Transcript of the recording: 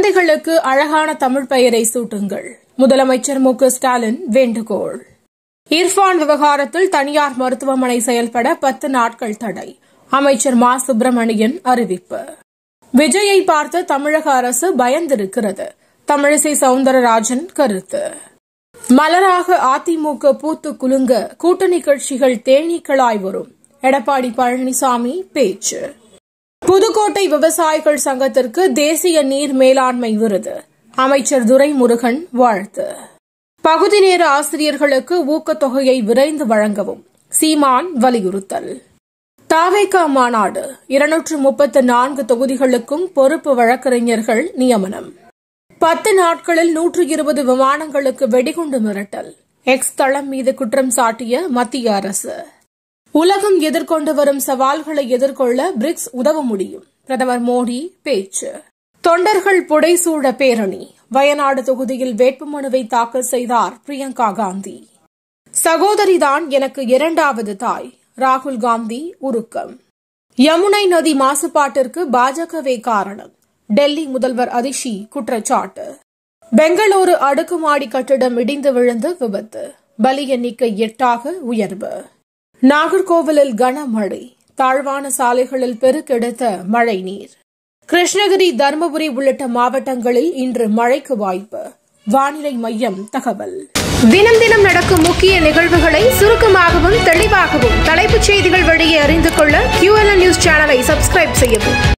குழந்தைகளுக்கு அழகான தமிழ் பெயரை சூட்டுங்கள் முதலமைச்சர் மு க ஸ்டாலின் வேண்டுகோள் இர்ஃபான் விவகாரத்தில் தனியார் மருத்துவமனை செயல்பட பத்து நாட்கள் தடை அமைச்சர் மா சுப்பிரமணியன் அறிவிப்பு விஜயை பார்த்து தமிழக அரசு பயந்திருக்கிறது தமிழிசை சவுந்தரராஜன் கருத்து மலராக அதிமுக பூத்து குலுங்க கூட்டணி கட்சிகள் தேனீக்களாய் வரும் எடப்பாடி பழனிசாமி பேச்சு புதுக்கோட்டை விவசாயிகள் சங்கத்திற்கு தேசிய நீர் மேலாண்மை விருது அமைச்சர் துரைமுருகன் வாழ்த்து பகுதி நேர ஆசிரியர்களுக்கு ஊக்கத்தொகையை விரைந்து வழங்கவும் சீமான் வலியுறுத்தல் தாவேகா மாநாடு இருநூற்று முப்பத்து நான்கு தொகுதிகளுக்கும் பொறுப்பு வழக்கறிஞர்கள் நியமனம் பத்து நாட்களில் நூற்று இருபது விமானங்களுக்கு வெடிகுண்டு மிரட்டல் எக்ஸ் தளம் மீது குற்றம் சாட்டிய மத்திய அரசு உலகம் எதிர்கொண்டு வரும் சவால்களை எதிர்கொள்ள பிரிக்ஸ் உதவ முடியும் பிரதமர் மோடி பேச்சு தொண்டர்கள் புடைசூழ பேரணி வயநாடு தொகுதியில் வேட்புமனுவை தாக்கல் செய்தார் பிரியங்கா காந்தி சகோதரிதான் எனக்கு இரண்டாவது தாய் ராகுல் காந்தி உருக்கம் யமுனை நதி மாசுபாட்டிற்கு பாஜகவே காரணம் டெல்லி முதல்வர் அதிஷி குற்றச்சாட்டு பெங்களூரு அடுக்குமாடி கட்டிடம் இடிந்து விழுந்து விபத்து பலி எண்ணிக்கை எட்டாக உயர்வு நாகர்கோவிலில் கனமழை தாழ்வான சாலைகளில் பெருக்கெடுத்த மழை நீர் கிருஷ்ணகிரி தருமபுரி உள்ளிட்ட மாவட்டங்களில் இன்று மழைக்கு வாய்ப்பு வானிலை மையம் தகவல் தினம் தினம் நடக்கும் முக்கிய நிகழ்வுகளை சுருக்கமாகவும் தெளிவாகவும் தலைப்புச் செய்திகள் வழியே அறிந்து கொள்ள QLN நியூஸ் சேனலை சப்ஸ்கிரைப் செய்யவும்